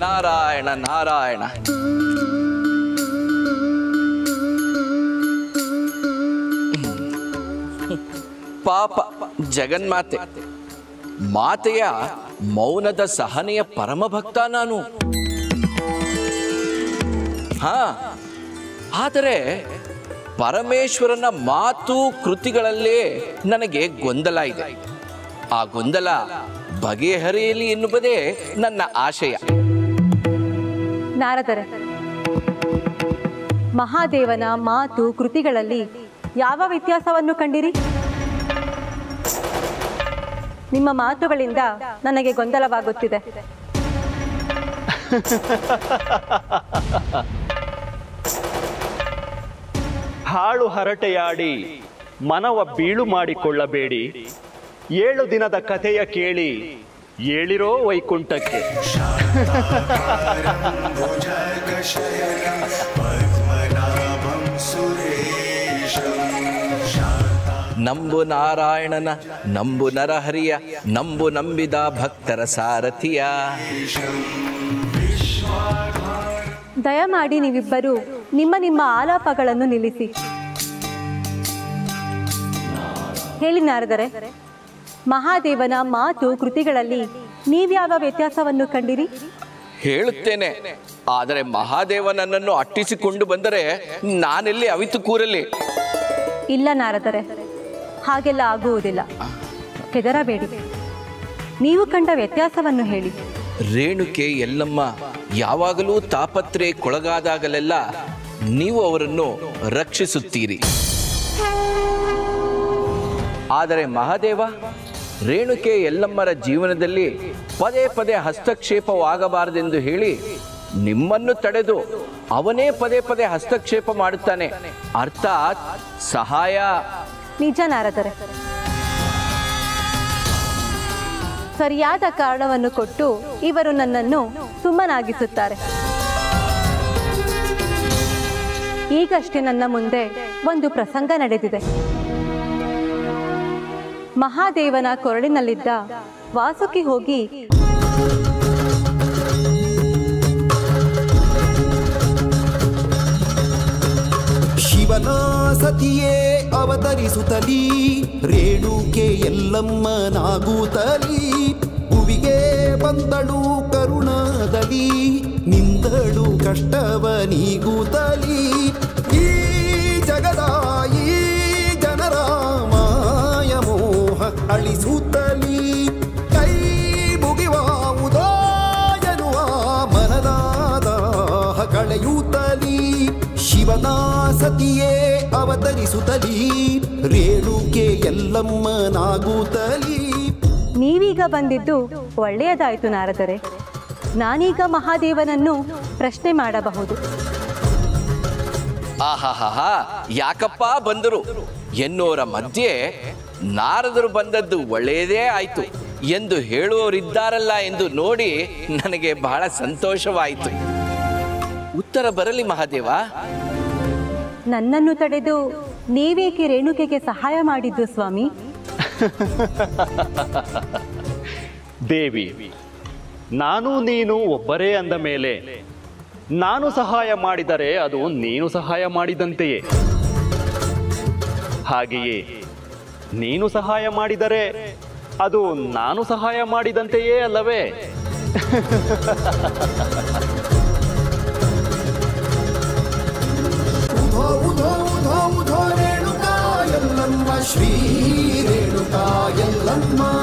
ನಾರಾಯಣ ನಾರಾಯಣ ಪಾಪ ಜಗನ್ಮಾತೆ ಮಾತೆಯ ಮೌನದ ಸಹನೆಯ ಪರಮಭಕ್ತ ನಾನು ಹಾ ಆದರೆ ಪರಮೇಶ್ವರನ ಮಾತು ಕೃತಿಗಳಲ್ಲೇ ನನಗೆ ಗೊಂದಲ ಇದೆ ಆ ಗೊಂದಲ ಬಗೆಹರಿಯಲಿ ಎನ್ನುವುದೇ ನನ್ನ ಆಶಯ ನಾರದರೆ ಮಹಾದೇವನ ಮಾತು ಕೃತಿಗಳಲ್ಲಿ ಯಾವ ವ್ಯತ್ಯಾಸವನ್ನು ಕಂಡಿರಿ ನಿಮ್ಮ ಮಾತುಗಳಿಂದ ನನಗೆ ಗೊಂದಲವಾಗುತ್ತಿದೆ ಹಾಳು ಹರಟೆಯಾಡಿ ಮನವ ಬೀಳು ಮಾಡಿಕೊಳ್ಳಬೇಡಿ ಏಳು ದಿನದ ಕಥೆಯ ಕೇಳಿ ಏಳಿರೋ ವೈಕುಂಠಕ್ಕೆ ನಂಬು ನಾರಾಯಣನ ನಂಬು ನರಹರಿಯ ನಂಬು ನಂಬಿದ ಭಕ್ತರ ಸಾರಥಿಯ ದಯಮಾಡಿ ನೀವಿಬ್ಬರು ನಿಮ್ಮ ನಿಮ್ಮ ಆಲಾಪಗಳನ್ನು ನಿಲ್ಲಿಸಿ ಹೇಳಿ ನಾರದರೆ ಮಹಾದೇವನ ಮಾತು ಕೃತಿಗಳಲ್ಲಿ ನೀವ್ಯಾವ ವ್ಯತ್ಯಾಸವನ್ನು ಕಂಡಿರಿ ಹೇಳುತ್ತೇನೆ ಆದರೆ ಮಹಾದೇವ ನನ್ನನ್ನು ಅಟ್ಟಿಸಿಕೊಂಡು ಬಂದರೆ ನಾನೆಲ್ಲಿ ಅವಿತು ಕೂರಲಿ ಇಲ್ಲ ನಾರದರೆ ಹಾಗೆಲ್ಲ ಆಗುವುದಿಲ್ಲ ಹೆದರಬೇಡಿ ನೀವು ಕಂಡ ವ್ಯತ್ಯಾಸವನ್ನು ಹೇಳಿ ರೇಣುಕೆ ಎಲ್ಲಮ್ಮ ಯಾವಾಗಲೂ ತಾಪತ್ರೆಗೊಳಗಾದಾಗಲೆಲ್ಲ ನೀವು ಅವರನ್ನು ರಕ್ಷಿಸುತ್ತೀರಿ ಆದರೆ ಮಹಾದೇವ ರೇಣುಕೆ ಎಲ್ಲಮ್ಮರ ಜೀವನದಲ್ಲಿ ಪದೇ ಪದೇ ಹಸ್ತಕ್ಷೇಪವಾಗಬಾರದೆಂದು ಹೇಳಿ ನಿಮ್ಮನ್ನು ತಡೆದು ಅವನೇ ಪದೇ ಪದೇ ಹಸ್ತಕ್ಷೇಪ ಮಾಡುತ್ತಾನೆ ಅರ್ಥಾತ್ ಸಹಾಯ ನಿಜ ನಾರದರೆ ಸರಿಯಾದ ಕಾರಣವನ್ನು ಕೊಟ್ಟು ಇವರು ನನ್ನನ್ನು ಸುಮ್ಮನಾಗಿಸುತ್ತಾರೆ ಈಗಷ್ಟೇ ನನ್ನ ಮುಂದೆ ಒಂದು ಪ್ರಸಂಗ ನಡೆದಿದೆ ಮಹಾದೇವನ ಕೊರಳಿನಲ್ಲಿದ್ದ ವಾಸುಕಿ ಹೋಗಿ ಶಿವನ ಸತಿಯೇ ಅವತರಿಸುತ್ತಲೀ ರೇಣುಕೆ ಎಲ್ಲಮ್ಮನಾಗುತ್ತಲೀ ಭುವಿಗೆ ಬಂದಳು ಕರುಣದಲ್ಲಿ ನಿಂದಳು ಕಷ್ಟವ ನೀಗುತ್ತಲೀ ಈ ಜಗದ ಈ ಜನರ ಮಾಯ ಮೋಹ ಅಳಿಸುತ್ತಲೀ ಕೈ ಮುಗಿವಾವುದೋ ಎನ್ನುವ ಮನದಾದ ಕಳೆಯುತ್ತಲೀ ಶಿವನ ಸತಿಯೇ ಅವತರಿಸುತ್ತಲೀ ರೇಣುಕೆ ಎಲ್ಲಮ್ಮನಾಗುತ್ತಲೀ ನೀವೀಗ ಬಂದಿದ್ದು ಒಳ್ಳೆಯದಾಯಿತು ನಾರದರೆ ನಾನೀಗ ಮಹಾದೇವನನ್ನು ಪ್ರಶ್ನೆ ಮಾಡಬಹುದು ಆಹಾಹಾ ಯಾಕಪ್ಪ ಬಂದರು ಎನ್ನುವರ ಮಧ್ಯೆ ನಾರದರು ಬಂದದ್ದು ಒಳ್ಳೆಯದೇ ಆಯಿತು ಎಂದು ಹೇಳುವವರಿದ್ದಾರಲ್ಲ ಎಂದು ನೋಡಿ ನನಗೆ ಬಹಳ ಸಂತೋಷವಾಯಿತು ಉತ್ತರ ಬರಲಿ ಮಹಾದೇವ ನನ್ನನ್ನು ತಡೆದು ನೀವೇಕೆ ರೇಣುಕೆಗೆ ಸಹಾಯ ಮಾಡಿದ್ದು ಸ್ವಾಮಿ ದೇವಿ ನಾನು ನೀನು ಒಬ್ಬರೇ ಅಂದ ಮೇಲೆ ನಾನು ಸಹಾಯ ಮಾಡಿದರೆ ಅದು ನೀನು ಸಹಾಯ ಮಾಡಿದಂತೆಯೇ ಹಾಗೆಯೇ ನೀನು ಸಹಾಯ ಮಾಡಿದರೆ ಅದು ನಾನು ಸಹಾಯ ಮಾಡಿದಂತೆಯೇ ಅಲ್ಲವೇ ಉಧೋ ಉಧೋ ಉಧೋ ಉಧೋ ರೇಣುಕಾ ಎಲ್ಲಮ್ಮ ಶ್ರೀ ರೇಣುಕಾ ಎಲ್ಲಮ್ಮ